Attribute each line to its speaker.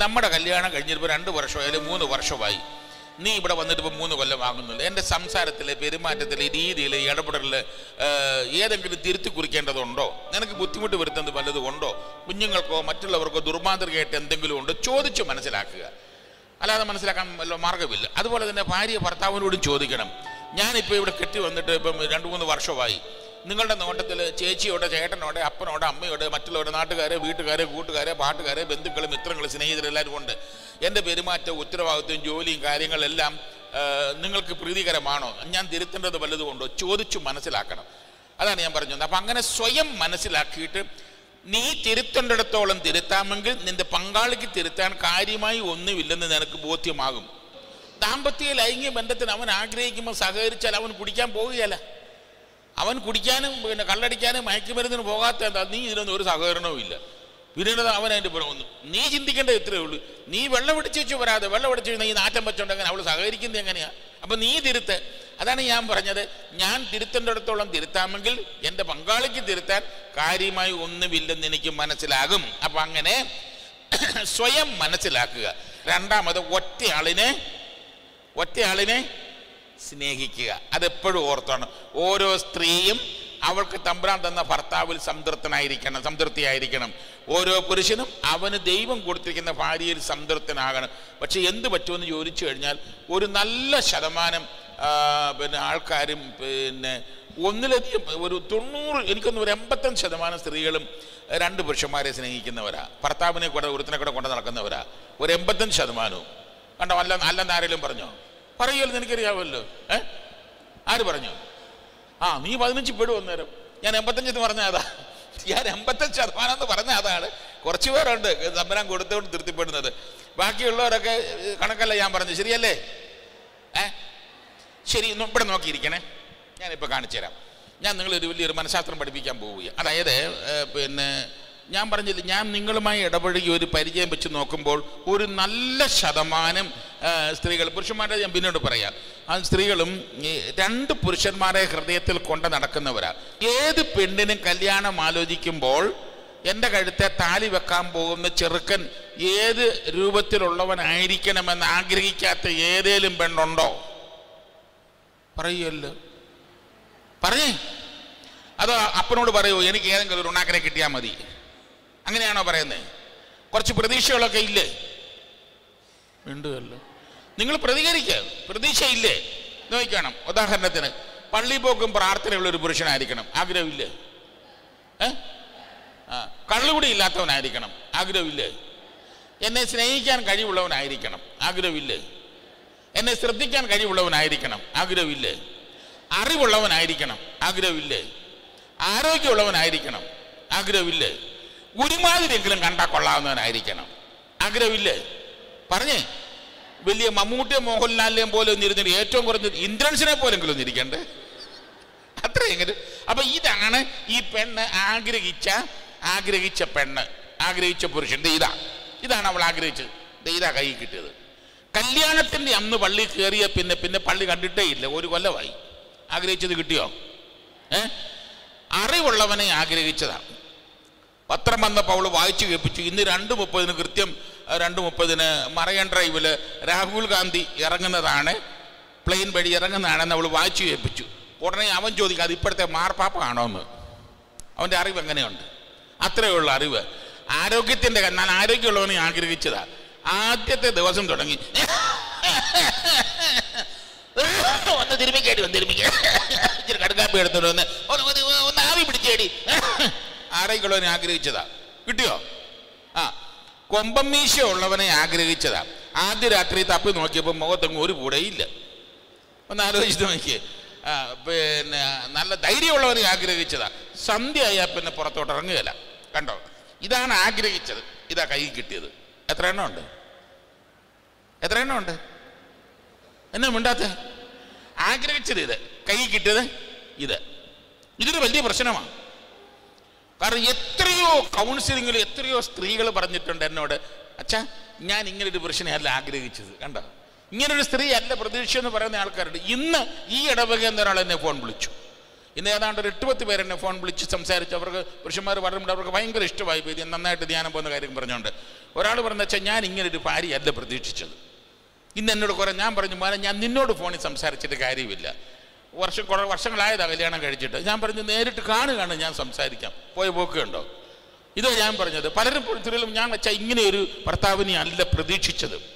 Speaker 1: നമ്മുടെ കല്യാണം കഴിഞ്ഞിട്ടിപ്പോൾ രണ്ട് വർഷമായാലും മൂന്ന് വർഷമായി നീ ഇവിടെ വന്നിട്ട് ഇപ്പോൾ മൂന്ന് കൊല്ലം ആകുന്നില്ല എൻ്റെ സംസാരത്തിൽ പെരുമാറ്റത്തിൽ രീതിയിൽ ഇടപെടലിൽ ഏതെങ്കിലും തിരുത്തി കുറിക്കേണ്ടതുണ്ടോ നിനക്ക് ബുദ്ധിമുട്ട് വരുത്തുന്നത് വല്ലതും ഉണ്ടോ കുഞ്ഞുങ്ങൾക്കോ മറ്റുള്ളവർക്കോ ദുർമാതൃകയായിട്ട് എന്തെങ്കിലും ഉണ്ടോ ചോദിച്ച് മനസ്സിലാക്കുക അല്ലാതെ മനസ്സിലാക്കാൻ വല്ല മാർഗ്ഗമില്ല അതുപോലെ തന്നെ ഭാര്യ ഭർത്താവിനോടും ചോദിക്കണം ഞാനിപ്പോൾ ഇവിടെ കെട്ടി വന്നിട്ട് ഇപ്പം രണ്ട് മൂന്ന് വർഷമായി നിങ്ങളുടെ നോട്ടത്തിൽ ചേച്ചിയോടെ ചേട്ടനോടെ അപ്പനോടെ അമ്മയോടെ മറ്റുള്ളവരുടെ നാട്ടുകാരെ വീട്ടുകാരെ കൂട്ടുകാരെ പാട്ടുകാരെ ബന്ധുക്കൾ മിത്രങ്ങൾ സ്നേഹിതരെല്ലാവരും ഉണ്ട് എൻ്റെ പെരുമാറ്റം ഉത്തരവാദിത്വം ജോലിയും കാര്യങ്ങളെല്ലാം ആ, നിങ്ങൾക്ക് പ്രീതികരമാണോ ഞാൻ തിരുത്തേണ്ടത് വല്ലതും ഉണ്ടോ ചോദിച്ചു മനസ്സിലാക്കണം അതാണ് ഞാൻ പറഞ്ഞത് അപ്പം അങ്ങനെ സ്വയം മനസ്സിലാക്കിയിട്ട് നീ തിരുത്തേണ്ടിടത്തോളം തിരുത്താമെങ്കിൽ നിന്റെ പങ്കാളിക്ക് തിരുത്താൻ കാര്യമായി ഒന്നുമില്ലെന്ന് നിനക്ക് ബോധ്യമാകും ദാമ്പത്യ ലൈംഗിക ബന്ധത്തിന് അവൻ ആഗ്രഹിക്കുമ്പോൾ സഹകരിച്ചാൽ അവൻ കുടിക്കാൻ പോവുകയല്ല അവൻ കുടിക്കാനും പിന്നെ കള്ളടിക്കാനും മയക്കുമരുന്നിന് പോകാത്ത എന്താ നീ ഇതിനൊന്നും ഒരു സഹകരണവും ഇല്ല പിന്നീട് അവൻ അതിൻ്റെ പുറം വന്നു നീ ചിന്തിക്കേണ്ടത് ഇത്രയേ ഉള്ളൂ നീ വെള്ളം അടിച്ചു വെച്ച് വരാതെ വെള്ളം അടിച്ചു കഴിഞ്ഞാൽ ഈ നാറ്റം വെച്ചോണ്ടെങ്കിൽ അവൾ സഹകരിക്കുന്നത് എങ്ങനെയാ അപ്പം നീ തിരുത്ത് അതാണ് ഞാൻ പറഞ്ഞത് ഞാൻ തിരുത്തേണ്ടിടത്തോളം തിരുത്താമെങ്കിൽ എൻ്റെ പങ്കാളിക്ക് തിരുത്താൻ കാര്യമായി ഒന്നുമില്ലെന്ന് എനിക്ക് മനസ്സിലാകും അപ്പം അങ്ങനെ സ്വയം മനസ്സിലാക്കുക രണ്ടാമത് ഒറ്റയാളിനെ ഒറ്റയാളിനെ സ്നേഹിക്കുക അതെപ്പോഴും ഓർത്താണ് ഓരോ സ്ത്രീയും അവൾക്ക് തമ്പുരാൻ തന്ന ഭർത്താവിൽ സംതൃപ്തനായിരിക്കണം സംതൃപ്തിയായിരിക്കണം ഓരോ പുരുഷനും അവന് ദൈവം കൊടുത്തിരിക്കുന്ന ഭാര്യയിൽ സംതൃപ്തനാകണം പക്ഷെ എന്ത് പറ്റുമെന്ന് ചോദിച്ചു കഴിഞ്ഞാൽ ഒരു നല്ല ശതമാനം ആ, പിന്നെ ആൾക്കാരും പിന്നെ ഒന്നിലധികം ഒരു തൊണ്ണൂറ് എനിക്കൊന്ന് ഒരു എൺപത്തഞ്ച് ശതമാനം സ്ത്രീകളും രണ്ട് പുരുഷന്മാരെ സ്നേഹിക്കുന്നവരാ ഭർത്താവിനെ കൂടെ ഒരുത്തിനെ കൂടെ കൊണ്ട് നടക്കുന്നവരാ ഒരു എൺപത്തഞ്ച് ശതമാനവും കണ്ടോ അല്ല അല്ലെന്ന് ആരെങ്കിലും പറഞ്ഞോ പറയുമല്ലോ എനിക്കറിയാമല്ലോ ഏ ആര് പറഞ്ഞു ആ നീ പതിനഞ്ച് പെടും അന്നേരം ഞാൻ എൺപത്തഞ്ചെന്ന് പറഞ്ഞ അതാ ഞാൻ എൺപത്തഞ്ച് ശതമാനം എന്ന് പറഞ്ഞ അതാണ് കുറച്ച് പേരുണ്ട് തമ്പരാൻ കൊടുത്തുകൊണ്ട് തൃപ്തിപ്പെടുന്നത് ബാക്കിയുള്ളവരൊക്കെ ഏ, കണക്കല്ല ഞാൻ പറഞ്ഞു ശരിയല്ലേ ഏ ശരി ഒന്ന് ഇവിടെ നോക്കിയിരിക്കണേ ഞാനിപ്പോൾ കാണിച്ചു തരാം ഞാൻ നിങ്ങളൊരു വലിയൊരു മനഃശാസ്ത്രം പഠിപ്പിക്കാൻ പോവുകയാണ് അതായത് ഏ, പിന്നെ ഞാൻ പറഞ്ഞില്ല ഞാൻ നിങ്ങളുമായി ഇടപഴകി ഒരു പരിചയം വെച്ച് നോക്കുമ്പോൾ ഒരു നല്ല ശതമാനം ആ, സ്ത്രീകൾ പുരുഷന്മാരെ ഞാൻ പിന്നീട് പറയാം ആ സ്ത്രീകളും ഈ രണ്ട് പുരുഷന്മാരെ ഹൃദയത്തിൽ കൊണ്ട് നടക്കുന്നവരാ ഏത് പെണ്ണിനും കല്യാണം ആലോചിക്കുമ്പോൾ എൻ്റെ കഴുത്തെ താലി വെക്കാൻ പോകുന്ന ചെറുക്കൻ ഏത് രൂപത്തിലുള്ളവനായിരിക്കണമെന്ന് ആഗ്രഹിക്കാത്ത ഏതേലും പെണ്ണുണ്ടോ പറയുമല്ലോ പറഞ്ഞേ അതോ അപ്പനോട് പറയൂ എനിക്ക് ഏതെങ്കിലും ഒരു ഉണ്ണാക്കനെ കിട്ടിയാൽ മതി അങ്ങനെയാണോ പറയുന്നത് കുറച്ച് പ്രതീക്ഷകളൊക്കെ ഇല്ലേ ഉണ്ടല്ലോ നിങ്ങൾ പ്രതികരിക്കുക പ്രതീക്ഷയില്ലേ നോക്കണം ഉദാഹരണത്തിന് പള്ളി പോക്കും പ്രാർത്ഥനയുള്ള ഒരു പുരുഷനായിരിക്കണം ആഗ്രഹമില്ലേ ഏ ആ കള്ളുകുടി ഇല്ലാത്തവനായിരിക്കണം ആഗ്രഹമില്ലേ എന്നെ സ്നേഹിക്കാൻ കഴിവുള്ളവനായിരിക്കണം ആഗ്രഹമില്ലേ എന്നെ ശ്രദ്ധിക്കാൻ കഴിവുള്ളവനായിരിക്കണം ആഗ്രഹമില്ലേ അറിവുള്ളവനായിരിക്കണം ആഗ്രഹമില്ലേ ആരോഗ്യമുള്ളവനായിരിക്കണം ആഗ്രഹമില്ലേ ഒരുമാതിരിയെങ്കിലും കണ്ടാൽ കൊള്ളാവുന്നവനായിരിക്കണം ആഗ്രഹമില്ലേ പറഞ്ഞേ വലിയ മമ്മൂട്ടിയോ മോഹൻലാലിനെയും പോലെ ഒന്നും ഇരുന്നിട്ട് ഏറ്റവും കുറഞ്ഞ ഇന്ദ്രൻസിനെ പോലെങ്കിലും ഒന്നും ഇരിക്കണ്ടേ അത്രയെങ്കിലും അപ്പൊ ഇതാണ് ഈ പെണ്ണ് ആഗ്രഹിച്ച ആഗ്രഹിച്ച പെണ്ണ് ആഗ്രഹിച്ച പുരുഷൻ ദേ ഇതാ ഇതാണ് അവൾ ആഗ്രഹിച്ചത് ദേ ഇതാ കൈ കിട്ടിയത് കല്യാണത്തിന്റെ അന്ന് പള്ളി കയറിയ പിന്നെ പിന്നെ പള്ളി കണ്ടിട്ടേ ഇല്ല ഒരു കൊല്ലമായി ആഗ്രഹിച്ചത് കിട്ടിയോ ഏ അറിവുള്ളവനെ ആഗ്രഹിച്ചതാണ് പത്രം വന്നപ്പോൾ അവൾ വായിച്ചു കേൾപ്പിച്ചു ഇന്ന് രണ്ട് മുപ്പതിന് കൃത്യം അഹ് രണ്ട് മുപ്പതിന് മറയൻ ഡ്രൈവിൽ രാഹുൽ ഗാന്ധി ഇറങ്ങുന്നതാണ് പ്ലെയിൻ വഴി ഇറങ്ങുന്നതാണെന്ന് അവൾ വായിച്ചു കേൾപ്പിച്ചു ഉടനെ അവൻ ചോദിക്കും അത് ഇപ്പോഴത്തെ മാർപ്പാപ്പ ആണോ എന്ന് അവൻ്റെ അറിവ് എങ്ങനെയുണ്ട് അത്രയേ ഉള്ളൂ അറിവ് ആരോഗ്യത്തിൻ്റെ ക- ഞാൻ ആരോഗ്യമുള്ളവനെ ആഗ്രഹിച്ചതാ ആദ്യത്തെ ദിവസം തുടങ്ങി ഒന്ന് തിരുമിക്കേടി ഒന്ന് തിരുമിക്കേ ഇച്ചിരി കടുക്കാപ്പി എടുത്തോണ്ട് വന്ന് ഒന്ന് ഒന്ന് ഒന്ന് ആവി പിടിച്ചേടി ആരോഗ്യമുള്ളവനെ ആഗ്രഹിച്ചതാ കിട്ടിയോ ആ കൊമ്പം മീശ ഉള്ളവനെ ആഗ്രഹിച്ചതാ ആദ്യ രാത്രി തപ്പി നോക്കിയപ്പോൾ മുഖത്തൊന്നും ഒരു കൂടെയില്ല ഒന്ന് ആലോചിച്ച് നോക്കിയേ ആ, പിന്നെ നല്ല ധൈര്യമുള്ളവരെ ആഗ്രഹിച്ചതാ സന്ധ്യ ആയാൽ പിന്നെ പുറത്തോട്ട് ഇറങ്ങുകയില്ല കണ്ടോ ഇതാണ് ആഗ്രഹിച്ചത് ഇതാ കൈ കിട്ടിയത് എത്ര എണ്ണം ഉണ്ട് എത്ര എണ്ണം ഉണ്ട് എന്നാ മിണ്ടാത്ത ആഗ്രഹിച്ചത് ഇത് കൈ കിട്ടിയത് ഇത് ഇതൊരു വലിയ പ്രശ്നമാണ് കാരണം എത്രയോ കൗൺസിലിങ്ങിൽ എത്രയോ സ്ത്രീകൾ പറഞ്ഞിട്ടുണ്ട് എന്നോട് അച്ഛാ ഞാൻ ഇങ്ങനൊരു പുരുഷനെ അല്ല ആഗ്രഹിച്ചത് കണ്ടോ ഇങ്ങനൊരു സ്ത്രീ അല്ല പ്രതീക്ഷ എന്ന് പറയുന്ന ആൾക്കാരുണ്ട് ഇന്ന് ഈ ഇടവക എന്നൊരാൾ എന്നെ ഫോൺ വിളിച്ചു ഇന്ന് ഏതാണ്ട് ഒരു എട്ടുപത്ത് പേര് എന്നെ ഫോൺ വിളിച്ച് സംസാരിച്ച് അവർക്ക് പുരുഷന്മാർ പറഞ്ഞിട്ട് അവർക്ക് ഭയങ്കര ഇഷ്ടമായി പോയി ഇത് നന്നായിട്ട് ധ്യാനം പോകുന്ന കാര്യം പറഞ്ഞുകൊണ്ട് ഒരാൾ പറഞ്ഞ വെച്ചാൽ ഞാൻ ഇങ്ങനെ ഒരു ഭാര്യയല്ല പ്രതീക്ഷിച്ചത് ഇന്ന് എന്നോട് കുറെ ഞാൻ പറഞ്ഞു മോനെ ഞാൻ നിന്നോട് ഫോണിൽ സംസാരിച്ചിട്ട് കാര്യമില്ല വർഷം കുറേ വർഷങ്ങളായതാ കല്യാണം കഴിച്ചിട്ട് ഞാൻ പറഞ്ഞു നേരിട്ട് കാണുകയാണ് ഞാൻ സംസാരിക്കാം പോയ പോക്കുണ്ടോ ഇതോ ഞാൻ പറഞ്ഞത് പലരും തിരുവല്ലും ഞാൻ വെച്ചാൽ ഇങ്ങനെ ഒരു ഭർത്താവിനെ അല്ല പ്രതീക്ഷിച്ചത്